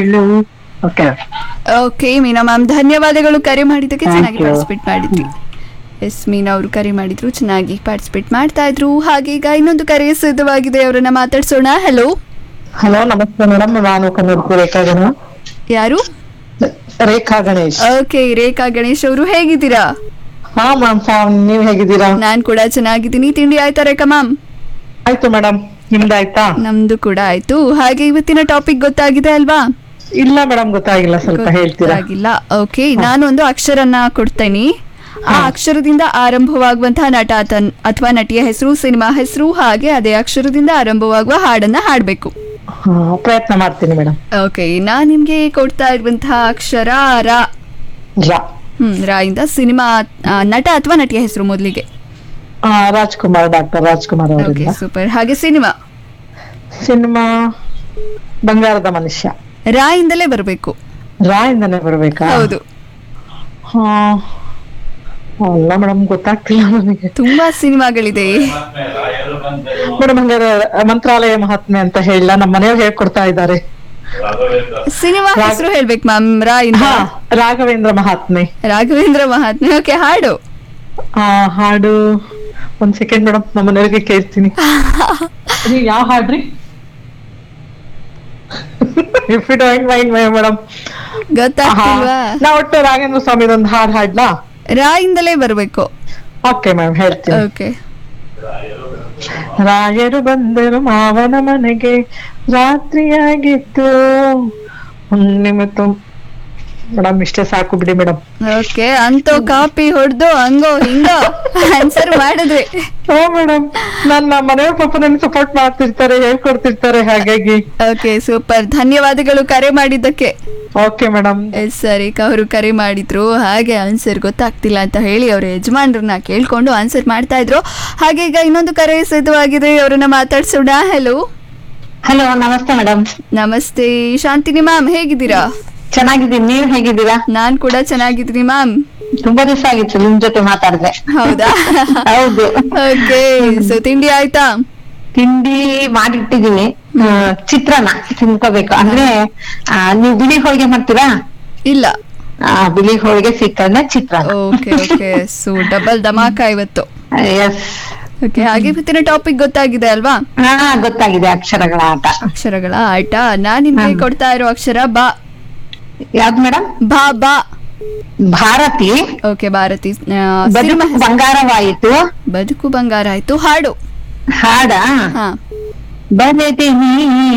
ಹೇಳು okay okay ಮೀನಾ ma'am ಧನ್ಯವಾದಗಳು ಕರೆ ಮಾಡಿದ್ದಕ್ಕೆ Thank ಚೆನ್ನಾಗಿ you. ಪಾರ್ಟಿಸಿಪೇಟ್ ಮಾಡಿದ್ರಿ ಎಸ್ ಮೀನಾ ಅವರು ಕರೆ ಮಾಡಿದ್ರು ಚೆನ್ನಾಗಿ ಪಾರ್ಟಿಸಿಪೇಟ್ ಮಾಡ್ತಾ ಇದ್ರು ಹಾಗೆ ಈಗ ಇನ್ನೊಂದು ಕರೆ ಸಿದ್ಧವಾಗಿದೆ ಅವರನ್ನ ಮಾತಾಡ್ಸೋಣ ಹಲೋ ಹಲೋ ನಮಸ್ತೆ ಮೇಡಮ್ ನಾನು ಕನ್ನಡತಿ ರೇಖಾ ಗಣ ಯಾರು ರೇಖಾ ಗಣೇಶ್ ಓಕೆ ರೇಖಾ ಗಣೇಶ್ ಅವರು ಹೇಗಿದ್ದೀರಾ ಹಾ ಮ್ಯಾಮ್ ನೀವ್ ಹೇಗಿದ್ದೀರಾ ನಾನ್ ಕೂಡ ಚೆನ್ನಾಗಿದ್ದೀನಿ ತಿಂಡಿ ಆಯ್ತಾ ರೇಖಾ ಮ್ಯಾಮ್ ಆಯ್ತು ಮೇಡಮ್ ನಿಮ್ದಾಯ್ತಾ ನಮ್ದು ಕೂಡ ಆಯ್ತು ಹಾಗೆ ಇವತ್ತಿನ ಟಾಪಿಕ್ ಗೊತ್ತಾಗಿದೆ ಅಲ್ವಾ ಇಲ್ಲ ಮೇಡಮ್ ಗೊತ್ತಾಗಿಲ್ಲ ಸ್ವಲ್ಪ ಹೇಳ್ತೀರಾ ಗೊತ್ತಾಗಿಲ್ಲ ಓಕೆ ನಾನು ಒಂದು ಅಕ್ಷರನ್ನ ಕೊಡ್ತೇನೆ ಆ ಅಕ್ಷರದಿಂದ ಆರಂಭವಾಗುವಂತಹ ನಟ ಅಥವಾ ನಟಿಯ ಹೆಸರು ಸಿನಿಮಾ ಹೆಸರು ಹಾಗೆ ಅದೇ ಅಕ್ಷರದಿಂದ ಆರಂಭವಾಗುವ ಹಾಡನ್ನ ಹಾಡ್ಬೇಕು ಹಾ, ಪ್ರಯತ್ನ ಮಾಡ್ತೀನಿ ಮೇಡಮ್ ಓಕೆ ನಾನ್ ನಿಮ್ಗೆ ಕೊಡ್ತಾ ಇರುವಂತಹ ಅಕ್ಷರ ರ ರಾ ಹ್ಮ್ ರಾ ಇಂದ ಸಿನಿಮಾ ಆ, ನಟ ಅಥವಾ ನಟಿಯ ಹೆಸರು ಮೊದಲಿಗೆ ಆ, ರಾಜ್ಕುಮಾರ್ ಡಾಕ್ಟರ್ ರಾಜ್ಕುಮಾರ್ ಓಕೆ ಅವರಿಂದ ಸೂಪರ್ ಹಾಗೆ ಸಿನಿಮಾ ಸಿನಿಮಾ ಬಂಗಾರದ ಮನುಷ್ಯ ರಾ ಇಂದಲೇ ಬರಬೇಕು ರಾ ಇಂದನೇ ಬರ್ಬೇಕಾ ಹೌದು ಹಾ ಅಲ್ಲ ಮೇಡಮ್ ಗೊತ್ತಾಗ್ತಿಲ್ಲ ನನಗೆ ತುಂಬಾ ಸಿನಿಮಾಗಳಿದೆ ಮೇಡಮ್ ಹಂಗಾರೆ ಮಂತ್ರಾಲಯ ಮಹಾತ್ಮೆ ಅಂತ ಹೇಳ ನಮ್ಮ ಮನೆಯವ್ರು ಹೇಳ್ಕೊಡ್ತಾ ಇದ್ದಾರೆ ಸಿನಿಮಾ ರಾ- ಹೆಸರು ಹೇಳ್ಬೇಕು ಮ್ಯಾಮ್ ರಾ ಇಂದ ಹಾ ರಾಘವೇಂದ್ರ ಮಹಾತ್ಮೆ ರಾಘವೇಂದ್ರ ಮಹಾತ್ಮೆ ಓಕೆ ಹಾಡು ಆ ಹಾಡು ಒಂದ್ ಸೆಕೆಂಡ್ ಮೇಡಮ್ ನಮ್ಮ ಮನೆಯವ್ರಿಗೆ ಕೇಳ್ತೀನಿ ನೀವು ಯಾವ ಹಾಡ್ರಿ if you don't mind madam ಗೊತ್ತಾಗ್ತಿಲ್ವಾ ನಾ ಒಟ್ಟು ರಾಘೇಂದ್ರ ಸ್ವಾಮಿ ಒಂದು ಹಾಡು ಹಾಡ್ಲಾ ರಾ ಇಂದಲೇ ಬರಬೇಕು ಓಕೆ ಮ್ಯಾಮ್ ಹೇಳ್ತೀನಿ ಓಕೆ ರಾಯರು ಬಂದರು ಮಾವನ ಮನೆಗೆ ರಾತ್ರಿಯಾಗಿತ್ತು ಹುಣ್ಣಿಮೆ ತುಂ ಮೇಡಮ್ ಇಷ್ಟೇ ಸಾಕು ಬಿಡಿ ಮೇಡಮ್ ಓಕೆ ಅಂತೂ ಕಾಪಿ ಹೊಡೆದು ಹಂಗೋ ಹಿಂಗೋ ಆನ್ಸರ್ ಮಾಡಿದ್ವಿ ಓ ಮೇಡಮ್ ನನ್ನ ಮನೆಯವ್ರ ಪಾಪ ನನ್ಗೆ ಸಪೋರ್ಟ್ ಮಾಡ್ತಿರ್ತಾರೆ ಹೇಳ್ಕೊಡ್ತಿರ್ತಾರೆ ಹಾಗಾಗಿ ಓಕೆ ಸೂಪರ್ ಧನ್ಯವಾದಗಳು ಕರೆ ಮಾಡಿದ್ದಕ್ಕೆ ಓಕೆ ಮೇಡಮ್ ಎಸ್ ಸರಿ ಅವರು ಕರೆ ಮಾಡಿದ್ರು ಹಾಗೆ ಆನ್ಸರ್ ಗೊತ್ತಾಗ್ತಿಲ್ಲ ಅಂತ ಹೇಳಿ ಅವ್ರ ಯಜಮಾನ್ರನ್ನ ಕೇಳ್ಕೊಂಡು ಆನ್ಸರ್ ಮಾಡ್ತಾ ಇದ್ರು ಹಾಗೆ ಈಗ ಇನ್ನೊಂದು ಕರೆ ಸಿದ್ಧವಾಗಿದೆ ಅವರನ್ನ ಮಾತಾಡ್ಸೋಣ ಹೆಲೋ ಹಲೋ ನಮಸ್ತೆ ಮೇಡಮ್ ನಮಸ್ತೆ ಶಾಂತಿನಿ ಮ್ಯಾಮ್ ಹೇಗಿದ್ದೀರಾ ಚೆನ್ನಾಗಿದ್ದೀನಿ ನೀವ್ ಹೇಗಿದ್ದೀರಾ ನಾನ್ ಕೂಡ ಚೆನ್ನಾಗಿದ್ದೀನಿ ಮ್ಯಾಮ್ ತುಂಬಾ ದಿವಸ ಆಗಿತ್ತು ನಿಮ್ ಜೊತೆ ಮಾತಾಡಿದ್ರೆ ಹೌದಾ ಹೌದು ಓಕೆ ಸೊ ತಿಂಡಿ ಆಯ್ತಾ ತಿಂಡಿ ಮಾಡಿಟ್ಟಿದೀನಿ ಆ, ಚಿತ್ರಾನ್ನ ತಿನ್ಕೋಬೇಕು ಅಂದ್ರೆ ಆ, ನೀವ್ ಬಿಳಿ ಹೋಳಿಗೆ ಮಾಡ್ತೀರಾ ಇಲ್ಲ ಆ, ಬಿಳಿ ಹೋಳಿಗೆ ಸಿಕ್ಕಂದ್ರೆ ಚಿತ್ರಾನ್ನ ಓಕೆ ಓಕೆ ಸೊ ಡಬಲ್ ಧಮಾಕ ಇವತ್ತು ಎಸ್ ಓಕೆ ಹಾಗೆ ಇವತ್ತಿನ ಟಾಪಿಕ್ ಗೊತ್ತಾಗಿದೆ ಅಲ್ವಾ ಹಾ ಗೊತ್ತಾಗಿದೆ ಅಕ್ಷರಗಳ ಆಟ ಅಕ್ಷರಗಳ ಆಟ ನಾನ್ ನಿಮ್ಗೆ ಹ್ಮ್. ಕೊಡ್ತಾ ಇರೋ ಅಕ್ಷರ ಬಾ ಯಾವ್ದು ಮೇಡಮ್ ಬಾ ಬಾ ಭಾರತಿ ಓಕೆ ಭಾರತಿ ಆ, ಬದುಕು ಸಿನಿಮಾ ಹೆಸರು. ಬಂಗಾರವಾಯಿತು ಬದುಕು ಬಂಗಾರ ಆಯ್ತು ಹಾಡು ಹಾಡ ಹಾ ಬರೆದೆ ನೀ